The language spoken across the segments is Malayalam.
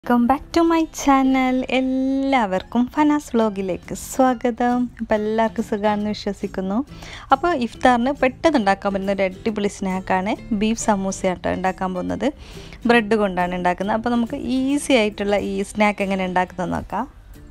welcome back to my channel എല്ലാവർക്കും ഫനാസ് വ്ലോഗിലേക്ക് സ്വാഗതം അപ്പോൾ എല്ലാവർക്കും സുഖമാണെന്ന് വിശ്വസിക്കുന്നു അപ്പോൾ ഇഫ്താറിന് പെട്ടെന്ന് ഉണ്ടാക്കാൻ പറ്റുന്ന ഒരു അടിപൊളി സ്നാക്കാണ് ബീഫ് സമൂസയാട്ടോ ഉണ്ടാക്കാൻ പോകുന്നത് ബ്രെഡ് കൊണ്ടാണ് ഉണ്ടാക്കുന്നത് അപ്പോൾ നമുക്ക് ഈസി ആയിട്ടുള്ള ഈ സ്നാക്ക് എങ്ങനെ ഉണ്ടാക്കുന്നത് നോക്കാം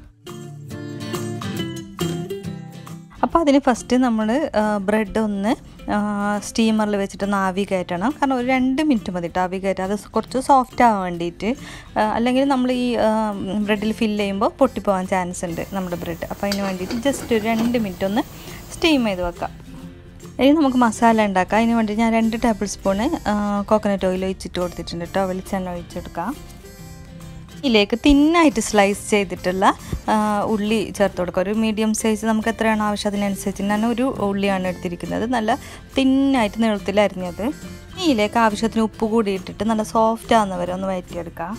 അപ്പോൾ അതിന് ഫസ്റ്റ് നമ്മൾ ബ്രെഡ് ഒന്ന് സ്റ്റീമറിൽ വെച്ചിട്ട് ഒന്ന് ആവി കയറ്റണം കാരണം ഒരു രണ്ട് മിനിറ്റ് മതി ആവി കയറ്റാം അത് കുറച്ച് സോഫ്റ്റ് ആവാൻ വേണ്ടിയിട്ട് അല്ലെങ്കിൽ നമ്മൾ ഈ ബ്രെഡിൽ ഫില്ല് ചെയ്യുമ്പോൾ പൊട്ടിപ്പോകാൻ ചാൻസ് ഉണ്ട് നമ്മുടെ ബ്രെഡ് അപ്പോൾ അതിന് വേണ്ടിയിട്ട് ജസ്റ്റ് ഒരു രണ്ട് മിനിറ്റ് ഒന്ന് സ്റ്റീം ചെയ്ത് വെക്കാം ഇനി നമുക്ക് മസാല ഉണ്ടാക്കാം അതിന് വേണ്ടി ഞാൻ രണ്ട് ടേബിൾ സ്പൂണ് കോക്കനട്ട് ഓയിൽ ഒഴിച്ചിട്ട് കൊടുത്തിട്ടുണ്ട് കേട്ടോ വെളിച്ചെണ്ണ ഒഴിച്ചെടുക്കാം ഇതിലേക്ക് തിന്നായിട്ട് സ്ലൈസ് ചെയ്തിട്ടുള്ള ഉള്ളി ചേർത്ത് കൊടുക്കുക ഒരു മീഡിയം സൈസ് നമുക്ക് എത്രയാണ് ആവശ്യം അതിനനുസരിച്ച് ഞാൻ ഒരു ഉള്ളിയാണ് എടുത്തിരിക്കുന്നത് നല്ല തിന്നായിട്ട് നീളത്തിൽ അരിഞ്ഞത് ഇതിലേക്ക് ആവശ്യത്തിന് ഉപ്പ് കൂടി ഇട്ടിട്ട് നല്ല സോഫ്റ്റ് ആകുന്നവരെ ഒന്ന് വയറ്റിയെടുക്കാം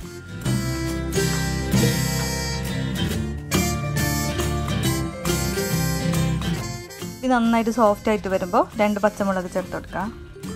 ഇത് നന്നായിട്ട് സോഫ്റ്റ് ആയിട്ട് വരുമ്പോൾ രണ്ട് പച്ചമുളക് ചേർത്ത് കൊടുക്കാം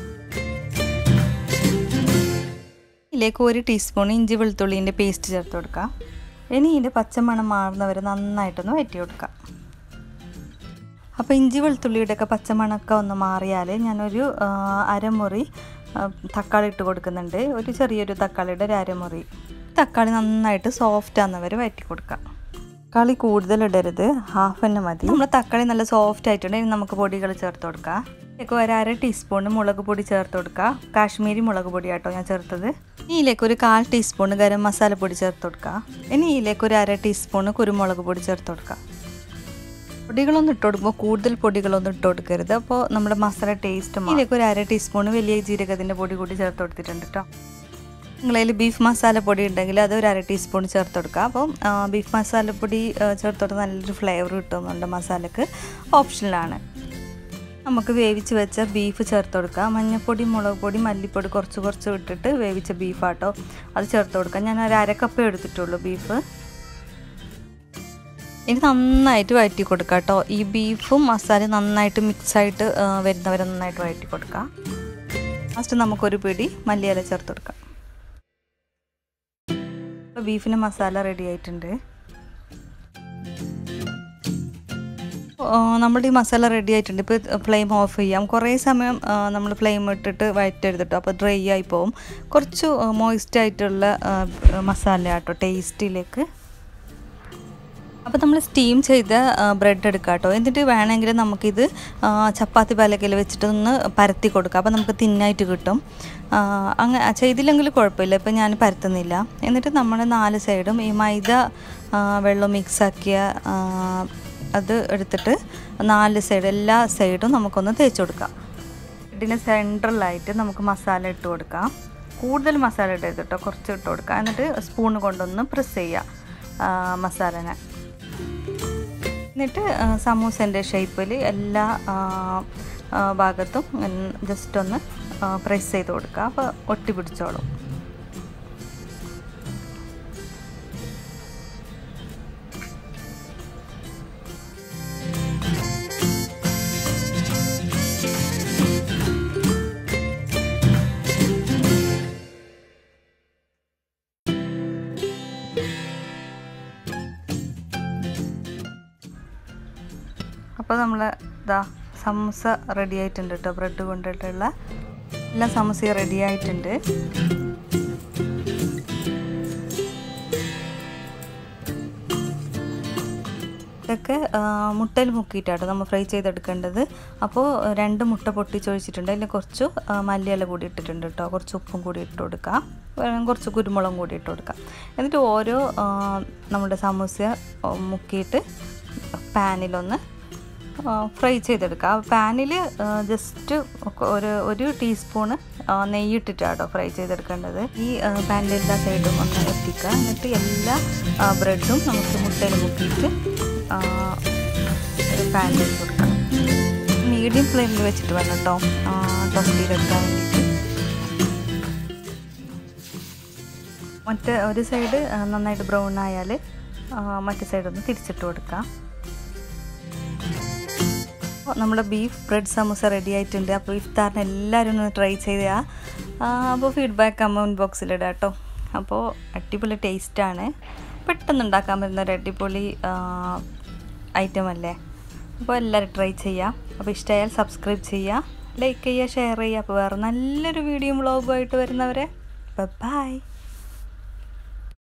ഇതിലേക്ക് ഒരു ടീസ്പൂൺ ഇഞ്ചി വെളുത്തുള്ളീൻ്റെ പേസ്റ്റ് ചേർത്ത് കൊടുക്കാം ഇനി ഇതിൻ്റെ പച്ചമണം മാറുന്നവരെ നന്നായിട്ടൊന്ന് വയറ്റി കൊടുക്കാം അപ്പോൾ ഇഞ്ചി വെളുത്തുള്ളിയുടെയൊക്കെ പച്ചമണമൊക്കെ ഒന്ന് മാറിയാൽ ഞാനൊരു അരമുറി തക്കാളി ഇട്ട് കൊടുക്കുന്നുണ്ട് ഒരു ചെറിയൊരു തക്കാളിയുടെ ഒരു അരമുറി തക്കാളി നന്നായിട്ട് സോഫ്റ്റ് ആകുന്നവരെ വയറ്റി കൊടുക്കാം തക്കാളി കൂടുതൽ ഇടരുത് ഹാഫ് തന്നെ മതി നമ്മൾ തക്കാളി നല്ല സോഫ്റ്റ് ആയിട്ടുണ്ട് ഇനി നമുക്ക് പൊടികൾ ചേർത്ത് കൊടുക്കാം ഇതിലേക്ക് ഒരു അര ടീസ്പൂൺ മുളക് പൊടി ചേർത്ത് കൊടുക്കുക കാശ്മീരി മുളക് പൊടി ആട്ടോ ഞാൻ ചേർത്തത് ഇതിലേക്ക് ഒരു കാൽ ടീസ്പൂൺ ഗരം മസാല പൊടി ചേർത്ത് കൊടുക്കുക ഇനി ഇതിലേക്ക് ഒരു അര ടീസ്പൂൺ കുരുമുളക് പൊടി ചേർത്ത് കൊടുക്കുക പൊടികളൊന്നും ഇട്ട് കൊടുക്കുമ്പോൾ കൂടുതൽ പൊടികളൊന്നും ഇട്ട് കൊടുക്കരുത് അപ്പോൾ നമ്മുടെ മസാല ടേസ്റ്റ് ഇതിലേക്ക് ഒരു അര ടീസ്പൂൺ വലിയ ജീരകത്തിൻ്റെ പൊടി കൂടി ചേർത്ത് കൊടുത്തിട്ടുണ്ട് കേട്ടോ നിങ്ങളതിൽ ബീഫ് മസാല പൊടി ഉണ്ടെങ്കിൽ അത് ഒരു അര ടീസ്പൂൺ ചേർത്ത് കൊടുക്കുക അപ്പം ബീഫ് മസാലപ്പൊടി ചേർത്ത് കൊടുത്താൽ നല്ലൊരു ഫ്ലേവർ കിട്ടുന്നുണ്ട് മസാലക്ക് ഓപ്ഷനിലാണ് നമുക്ക് വേവിച്ച് വെച്ച ബീഫ് ചേർത്ത് കൊടുക്കുക മഞ്ഞൾപ്പൊടി മുളക് പൊടി മല്ലിപ്പൊടി കുറച്ച് കുറച്ച് ഇട്ടിട്ട് വേവിച്ച ബീഫാട്ടോ അത് ചേർത്ത് കൊടുക്കുക ഞാൻ ഒരു അരക്കപ്പേ എടുത്തിട്ടുള്ളൂ ബീഫ് ഇനി നന്നായിട്ട് വഴറ്റി കൊടുക്കുക കേട്ടോ ഈ ബീഫും മസാലയും നന്നായിട്ട് മിക്സായിട്ട് വരുന്നവരെ നന്നായിട്ട് വഴറ്റി കൊടുക്കുക ലാസ്റ്റ് നമുക്കൊരു പിടി മല്ലിയില ചേർത്ത് കൊടുക്കാം ഇപ്പോൾ ബീഫിന് മസാല റെഡി ആയിട്ടുണ്ട് നമ്മുടെ ഈ മസാല റെഡി ആയിട്ടുണ്ട് ഇപ്പോൾ ഫ്ലെയിം ഓഫ് ചെയ്യാം കുറേ സമയം നമ്മൾ ഫ്ലെയിം ഇട്ടിട്ട് വഴറ്റരുത് അപ്പോൾ ഡ്രൈ ആയി പോകും കുറച്ച് മോയിസ്റ്റ് ആയിട്ടുള്ള മസാല ആട്ടോ ടേസ്റ്റിലേക്ക് അപ്പോൾ നമ്മൾ സ്റ്റീം ചെയ്ത ബ്രെഡ് എടുക്കുക കേട്ടോ എന്നിട്ട് വേണമെങ്കിൽ നമുക്കിത് ചപ്പാത്തി പലകയിൽ വെച്ചിട്ട് ഒന്ന് പരത്തി കൊടുക്കാം അപ്പോൾ നമുക്ക് തിന്നായിട്ട് കിട്ടും അങ്ങനെ ചെയ്തില്ലെങ്കിൽ കുഴപ്പമില്ല ഇപ്പം ഞാൻ പരത്തുന്നില്ല എന്നിട്ട് നമ്മൾ നാല് സൈഡും ഈ മൈദ വെള്ളം മിക്സാക്കിയ അത് എടുത്തിട്ട് നാല് സൈഡ് എല്ലാ സൈഡും നമുക്കൊന്ന് തേച്ച് കൊടുക്കാം ബ്രെഡിന് സെൻട്രലായിട്ട് നമുക്ക് മസാല ഇട്ട് കൊടുക്കാം കൂടുതൽ മസാല ഇടരുത് കേട്ടോ കുറച്ച് ഇട്ട് കൊടുക്കാം എന്നിട്ട് സ്പൂൺ കൊണ്ടൊന്ന് പ്രസ് ചെയ്യുക മസാലനെ എന്നിട്ട് സമൂസൻ്റെ ഷേപ്പിൽ എല്ലാ ഭാഗത്തും ജസ്റ്റ് ഒന്ന് പ്രസ് ചെയ്ത് കൊടുക്കുക അപ്പോൾ ഒട്ടി പിടിച്ചോളും അപ്പോൾ നമ്മൾ ഇതാ സമൂസ റെഡി ആയിട്ടുണ്ട് കേട്ടോ ബ്രെഡ് കൊണ്ടിട്ടുള്ള എല്ലാ സമൂസയും റെഡി ആയിട്ടുണ്ട് ഇതൊക്കെ മുട്ടയിൽ മുക്കിയിട്ടാട്ടോ നമ്മൾ ഫ്രൈ ചെയ്തെടുക്കേണ്ടത് അപ്പോൾ രണ്ട് മുട്ട പൊട്ടിച്ചൊഴിച്ചിട്ടുണ്ട് അതിൽ കുറച്ച് മല്ലിയില കൂടി ഇട്ടിട്ടുണ്ട് കേട്ടോ കുറച്ച് ഉപ്പും കൂടി ഇട്ട് കൊടുക്കാം കുറച്ച് കുരുമുളകും കൂടി ഇട്ട് കൊടുക്കാം എന്നിട്ട് ഓരോ നമ്മുടെ സമൂസ മുക്കിയിട്ട് പാനിലൊന്ന് ഫ്രൈ ചെയ്തെടുക്കുക പാനിൽ ജസ്റ്റ് ഒരു ഒരു ടീസ്പൂണ് നെയ്യിട്ടിട്ടാട്ടോ ഫ്രൈ ചെയ്തെടുക്കേണ്ടത് ഈ പാനിൻ്റെ എല്ലാ സൈഡും ഒന്ന് എത്തിക്കുക എന്നിട്ട് എല്ലാ ബ്രെഡും നമുക്ക് മുട്ടയിൽ മുക്കിയിട്ട് പാനിൽ കൊടുക്കണം മീഡിയം ഫ്ലെയിമിൽ വെച്ചിട്ട് വേണം കേട്ടോ ടോസ്റ്റ് ചെയ്തെടുക്കാൻ വേണ്ടിയിട്ട് മറ്റേ ഒരു സൈഡ് നന്നായിട്ട് ബ്രൗൺ ആയാൽ മറ്റേ സൈഡൊന്ന് തിരിച്ചിട്ട് കൊടുക്കാം നമ്മുടെ ബീഫ് ബ്രെഡ് സമൂസ റെഡി ആയിട്ടുണ്ട് അപ്പോൾ ഇഫ്താറിന് എല്ലാവരും ഒന്ന് ട്രൈ ചെയ്യുക അപ്പോൾ ഫീഡ്ബാക്ക് കമൻറ്റ് ബോക്സിലിടാം കേട്ടോ അപ്പോൾ അടിപൊളി ടേസ്റ്റാണ് പെട്ടെന്ന് ഉണ്ടാക്കാൻ പറ്റുന്ന ഒരു അടിപൊളി ഐറ്റം അല്ലേ അപ്പോൾ എല്ലാവരും ട്രൈ ചെയ്യുക അപ്പോൾ ഇഷ്ടമായാൽ സബ്സ്ക്രൈബ് ചെയ്യുക ലൈക്ക് ചെയ്യുക ഷെയർ ചെയ്യുക അപ്പോൾ വേറെ നല്ലൊരു വീഡിയോ വ്ളോഗുമായിട്ട് വരുന്നവരെ ബൈ